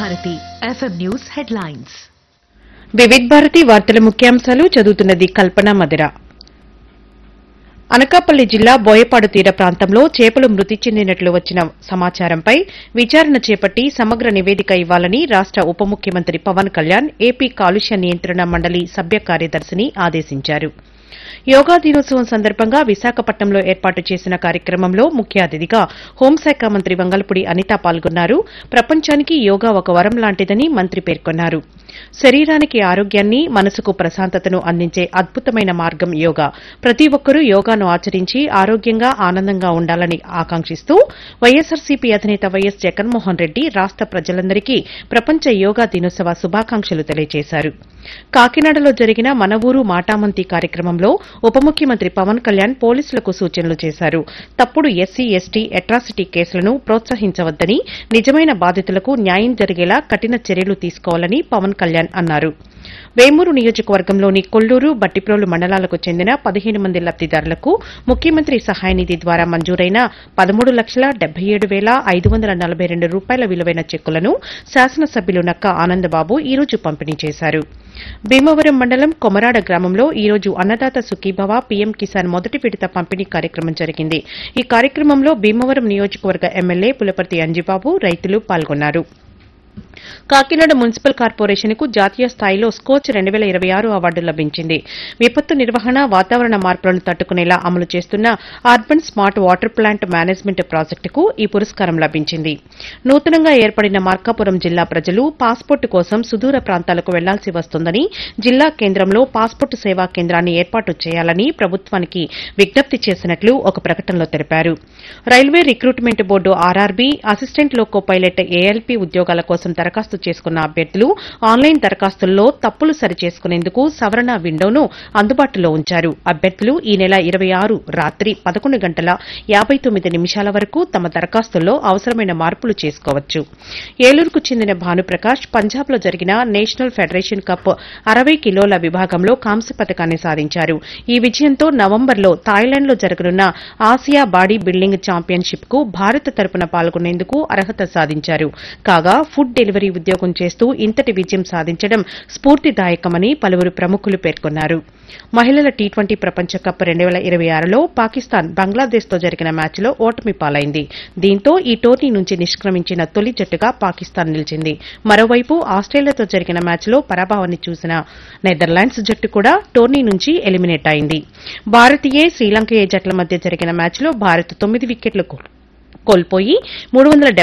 Bharati FM news headlines Vividh Bharati వార్తల ముఖ్యాంశాలు చదువుతున్నది కల్పన మదిర అనకాపల్లి జిల్లా బోయపాడు తీర ప్రాంతంలో చేపలు మృతి చెందినట్లు వచ్చిన సమాచారంపై విచారణ చేపట్టి సమగ్ర నివేదిక ఇవ్వాలని రాష్ట ఉప ముఖ్యమంత్రి పవన్ కళ్యాణ్ ఏపీ కాలుష్య నియంత్రణ మండలి సభ్య కార్యదర్శిని ఆదేశించారు యోగా దినోత్సవం సందర్భంగా విశాఖపట్నంలో ఏర్పాటు చేసిన కార్యక్రమంలో ముఖ్య అతిథిగా హోంశాఖ మంత్రి వంగల్పూడి అనిత పాల్గొన్నారు ప్రపంచానికి యోగా ఒక వరం లాంటిదని మంత్రి పేర్కొన్నారు శరీరానికి ఆరోగ్యాన్ని మనసుకు ప్రశాంతతను అందించే అద్భుతమైన మార్గం యోగా ప్రతి ఒక్కరూ యోగాను ఆచరించి ఆరోగ్యంగా ఆనందంగా ఉండాలని ఆకాంక్షిస్తూ వైఎస్సార్సీపీ అధినేత వైఎస్ జగన్మోహన్ రెడ్డి రాష్ట ప్రజలందరికీ ప్రపంచ యోగా దినోత్సవ శుభాకాంక్షలు తెలియజేశారు కాకినాడలో జరిగిన మన ఊరు మాటామంతి కార్యక్రమంలో ఉప ముఖ్యమంత్రి పవన్ కళ్యాణ్ పోలీసులకు సూచనలు చేశారు తప్పుడు ఎస్సీ ఎస్టీ అట్రాసిటీ కేసులను ప్రోత్సహించవద్దని నిజమైన బాధితులకు న్యాయం జరిగేలా కఠిన చర్యలు తీసుకోవాలని పవన్ కళ్యాణ్ అన్నారు వేమూరు నియోజకవర్గంలోని కొల్లూరు బట్టిప్రోలు మండలాలకు చెందిన పదిహేను మంది లబ్దిదారులకు ముఖ్యమంత్రి సహాయ నిధి ద్వారా మంజూరైన పదమూడు లక్షల డెబ్బై ఏడు వేల ఐదు వందల నలభై రెండు రూపాయల విలువైన చెక్కులను శాసనసభ్యులు నక్క ఆనందబాబు ఈ రోజు పంపిణీ చేశారు భీమవరం మండలం కొమరాడ గ్రామంలో ఈ రోజు అన్నదాత సుఖీభవ పీఎం కిసాన్ మొదటి విడత పంపిణీ కార్యక్రమం జరిగింది ఈ కార్యక్రమంలో భీమవరం నియోజకవర్గ ఎమ్మెల్యే పులపర్తి అంజిబాబు రైతులు పాల్గొన్నారు కాకినాడ మున్సిపల్ కార్పొరేషన్ కు జాతీయ స్థాయిలో స్కోచ్ రెండు వేల ఇరవై ఆరు అవార్డు లభించింది విపత్తు నిర్వహణ వాతావరణ మార్పులను తట్టుకునేలా అమలు చేస్తున్న urban smart water plant management ప్రాజెక్టుకు ఈ పురస్కారం లభించింది నూతనంగా ఏర్పడిన మార్కాపురం జిల్లా ప్రజలు పాస్పోర్టు కోసం సుదూర ప్రాంతాలకు వెళ్లాల్సి వస్తుందని జిల్లా కేంద్రంలో పాస్పోర్టు సేవా కేంద్రాన్ని ఏర్పాటు చేయాలని ప్రభుత్వానికి విజ్ఞప్తి చేసినట్లు ఒక ప్రకటనలో తెలిపారు railway recruitment board RRB assistant loco pilot ALP ఉద్యోగాల కోసం దరఖాస్తు చేసుకున్న అభ్యర్థులు ఆన్లైన్ దరఖాస్తుల్లో తప్పులు సరిచేసుకునేందుకు సవరణ విండోను అందుబాటులో ఉంచారు అభ్యర్థులు ఈ నెల ఇరవై ఆరు రాత్రి పదకొండు గంటల యాబై తొమ్మిది నిమిషాల వరకు తమ దరఖాస్తుల్లో అవసరమైన మార్పులు చేసుకోవచ్చు ఏలూరుకు చెందిన భానుప్రకాష్ పంజాబ్లో జరిగిన నేషనల్ ఫెడరేషన్ కప్ అరవై కిలోల విభాగంలో కాంస్య పథకాన్ని సాధించారు ఈ విజయంతో నవంబర్లో థాయిలాండ్లో జరగనున్న ఆసియా బాడీ బిల్డింగ్ ఛాంపియన్షిప్ కు భారత్ తరపున పాల్గొనేందుకు అర్హత సాధించారు కాగా ఫుడ్ డెలివరీ ఉద్యోగం చేస్తూ ఇంతటి విజయం సాధించడం స్ఫూర్తిదాయకమని పలువురు ప్రముఖులు పేర్కొన్నారు మహిళల టీ ట్వంటీ ప్రపంచ కప్ రెండు వేల ఇరవై ఆరులో పాకిస్తాన్ బంగ్లాదేశ్తో జరిగిన మ్యాచ్లో ఓటమి పాలైంది దీంతో ఈ టోర్నీ నుంచి నిష్క్రమించిన తొలి జట్టుగా పాకిస్తాన్ నిలిచింది మరోవైపు ఆస్ట్రేలియాతో జరిగిన మ్యాచ్లో పరాభవాన్ని చూసిన నెదర్లాండ్స్ జట్టు కూడా టోర్నీ నుంచి ఎలిమినేట్ అయింది భారతీయ శ్రీలంక ఏ జట్ల మధ్య జరిగిన మ్యాచ్లో భారత్ తొమ్మిది వికెట్లు కోల్పోయి మూడు వందల